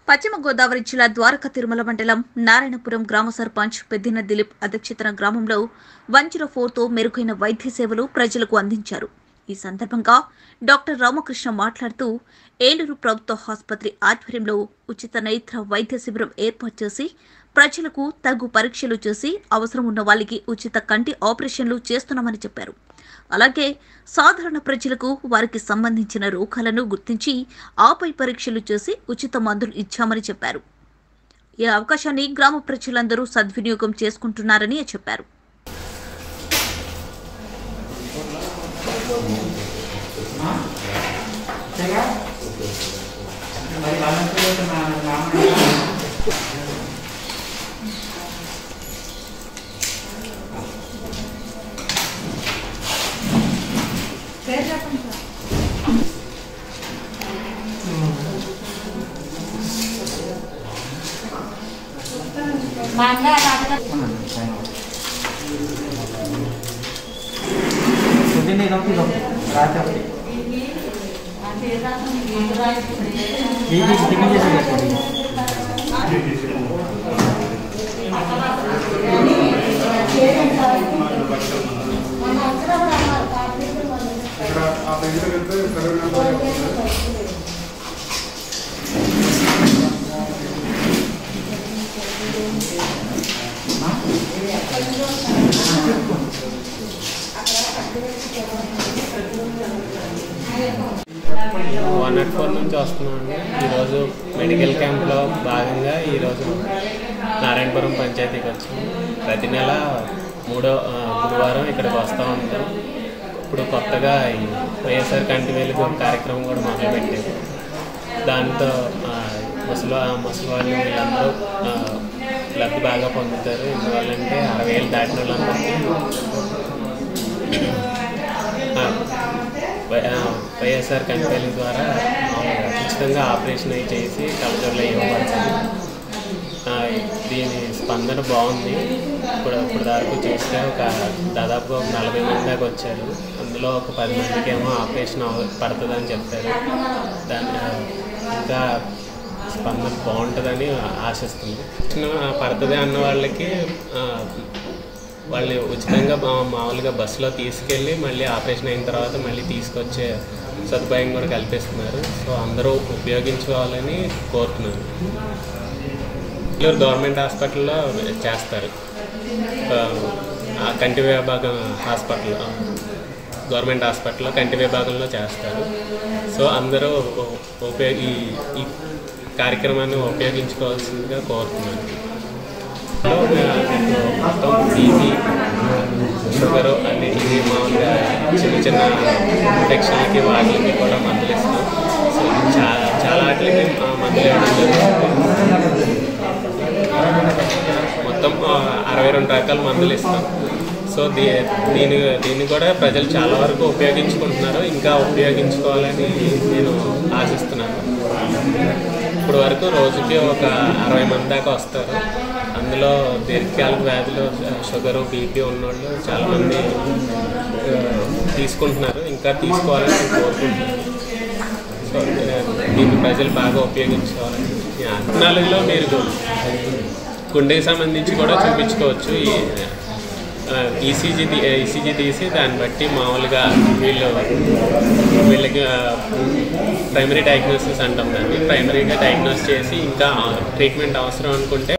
పశ్చిమ గోదావరి జిల్లా ద్వారక తిరుమల మండలం నారాయణపురం గ్రామ సర్పంచ్ పెద్దిన దిలీప్ అధ్యక్షతన గ్రామంలో వన్ జీరో ఫోర్తో మెరుగైన వైద్య సేవలు ప్రజలకు అందించారు ఈ సందర్భంగా డాక్టర్ రామకృష్ణ మాట్లాడుతూ ఏలూరు ప్రభుత్వ ఆసుపత్రి ఆధ్వర్యంలో ఉచిత నేత్ర వైద్య శిబిరం ఏర్పాటు చేసి ప్రజలకు తగు పరీక్షలు చేసి అవసరం ఉన్న వాళ్ళకి ఉచిత కంటి ఆపరేషన్లు చేస్తున్నామని చెప్పారు అలాగే సాధారణ ప్రజలకు వారికి సంబంధించిన రోగాలను గుర్తించి ఆపై పరీక్షలు చేసి ఉచిత మందులు ఇచ్చామని చెప్పారు ఈ అవకాశాన్ని గ్రామ ప్రజలందరూ సద్వినియోగం చేసుకుంటున్నారని చెప్పారు మరి వాళ్ళంతా మా రామ పొద్దున్నే ఇదొకటి ఇదొకటి రాత్రి ఒకటి ఇది టిఫిన్ చేసి వేసుకోండి ఇక్కడ ఆ దగ్గరికి వెళ్తే సరైన నెంబర్ వస్తుంది. వన్ నాట్ ఫోర్ నుంచి వస్తున్నామండి ఈరోజు మెడికల్ క్యాంప్లో భాగంగా ఈరోజు నారాయణపురం పంచాయతీకి వచ్చాము ప్రతి నెల మూడో ఆ, గురువారం ఇక్కడికి వస్తూ ఉంటాం ఇప్పుడు కొత్తగా ఈ వైఎస్ఆర్ కంటి వెలుగు కార్యక్రమం కూడా మొదలుపెట్టారు దాంతో ఆ, ముసలి ముసలి వాళ్ళు వీళ్ళందరూ ఆ, లబ్ధి బాగా పొందుతారు ఎందువల్లంటే అరవై ఏళ్ళు దాటిన వాళ్ళందరికీ ఆ, వై- ఆ, వైఎస్ఆర్ కంపెనీ ద్వారా మామూలుగా ఉచితంగా ఆపరేషన్ అయి చేసి కలెక్టర్లో ఇవ్వబడుతుంది ఆ, దీని స్పందన బాగుంది ఇప్పుడు ఇప్పుడు దాకా చేస్తే ఒక దాదాపు ఒక నలభై మంది దాకా వచ్చారు అందులో ఒక పది మందికి ఏమో ఆపరేషన్ అవ పడుతుందని చెప్పారు దాన్ని ఆ, ఇంకా స్పందన బాగుంటుందని ఆశిస్తుంది చిన్న పడుతుంది అన్న వాళ్ళకి ఆ, వాళ్ళని ఉచితంగా మా- మామూలుగా బస్సులో తీసుకెళ్ళి మళ్ళీ ఆపరేషన్ అయిన తర్వాత మళ్ళీ తీసుకొచ్చే సదుపాయం కూడా కల్పిస్తున్నారు సో అందరూ ఉపయోగించుకోవాలని కోరుతున్నాను నెల్లూరు గవర్నమెంట్ హాస్పిటల్లో చేస్తారు ఆ, ఆ కంటి విభాగం హాస్పిటల్ ఆ, గవర్నమెంట్ హాస్పిటల్లో కంటి విభాగంలో చేస్తారు సో అందరూ ఉ- ఉపయోగ ఈ ఈ కార్యక్రమాన్ని ఉపయోగించుకోవాల్సిందిగా కోరుతున్నాను లో, ఆ, ఇప్పుడు మొత్తం బీపీ షుగరు అన్ని ఇది మామూలుగా చిన్న చిన్న ఇన్ఫెక్షన్లకి వాటికి కూడా మందులు ఇస్తాం సో చాలా చాలా వాటికి ఆ, మందులు ఇవ్వడం జరుగుతుంది మొత్తం ఆ, అరవై రెండు రకాల మందులు ఇస్తాం సో దీ దీని దీన్ని కూడా ప్రజలు చాలా వరకు ఉపయోగించుకుంటున్నారు ఇంకా ఉపయోగించుకోవాలని నేను ఆశిస్తున్నాను ఇప్పుడు వరకు రోజుకి ఒక అరవై మంది దాకా వస్తారు అందులో దీర్ఘకాలిక వ్యాధులు షుగరు బీపీ ఉన్నోళ్ళు చాలామంది ఆ, తీసుకుంటున్నారు ఇంకా తీసుకోవాలని నేను కోరుకుంటున్నాను సో ఆ, దీన్ని ప్రజలు బాగా ఉపయోగించుకోవాలని నాలుగులో మీరు గుండెకి సంబంధించి కూడా చూపించుకోవచ్చు ఈ ఈసీజీ ఈసీజీ తీసి దాన్ని బట్టి మామూలుగా వీళ్ళు వీళ్ళకి ప్రైమరీ డయాగ్నోసిస్ అంటాం దాన్ని ప్రైమరీగా డయాగ్నోస్ చేసి ఇంకా ట్రీట్మెంట్ అవసరం అనుకుంటే